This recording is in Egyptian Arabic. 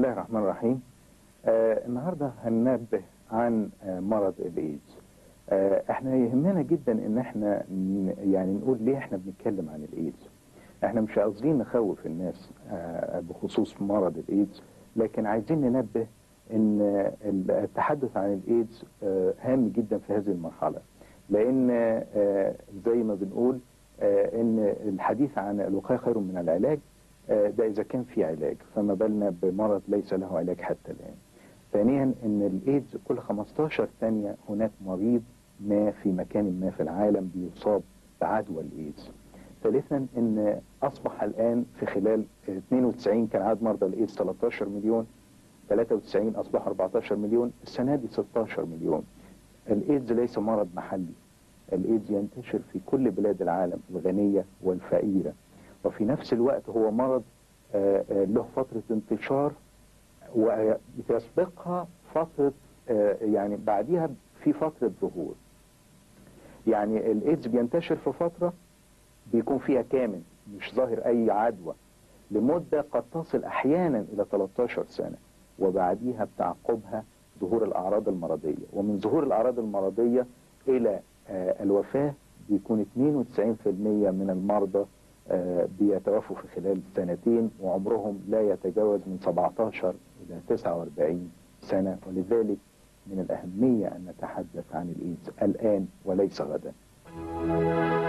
الله الرحمن الرحيم آه النهارده هننبه عن آه مرض الايدز آه احنا يهمنا جدا ان احنا ن- يعني نقول ليه احنا بنتكلم عن الايدز احنا مش قاصدين نخوف الناس آه بخصوص مرض الايدز لكن عايزين ننبه ان التحدث عن الايدز آه هام جدا في هذه المرحله لان آه زي ما بنقول آه ان الحديث عن الوقايه خير من العلاج آه، ده إذا كان في علاج فما بالنا بمرض ليس له علاج حتى الآن ثانيا أن الإيدز كل 15 ثانية هناك مريض ما في مكان ما في العالم بيصاب بعدوى الإيدز ثالثا أن أصبح الآن في خلال 92 كان عدد مرضى الإيدز 13 مليون 93 أصبح 14 مليون السنة دي 16 مليون الإيدز ليس مرض محلي الإيدز ينتشر في كل بلاد العالم الغنية والفقيرة وفي نفس الوقت هو مرض آه، آه، له فترة انتشار ويسبقها فترة آه، يعني بعديها في فترة ظهور يعني الايدز بينتشر في فترة بيكون فيها كامن مش ظاهر اي عدوى لمدة قد تصل احيانا الى 13 سنة وبعديها بتعقبها ظهور الاعراض المرضية ومن ظهور الاعراض المرضية الى آه، الوفاة بيكون 92% من المرضى آه، بيتوفوا في خلال سنتين وعمرهم لا يتجاوز من 17 إلى 49 سنة ولذلك من الأهمية أن نتحدث عن الإيدز الآن وليس غدا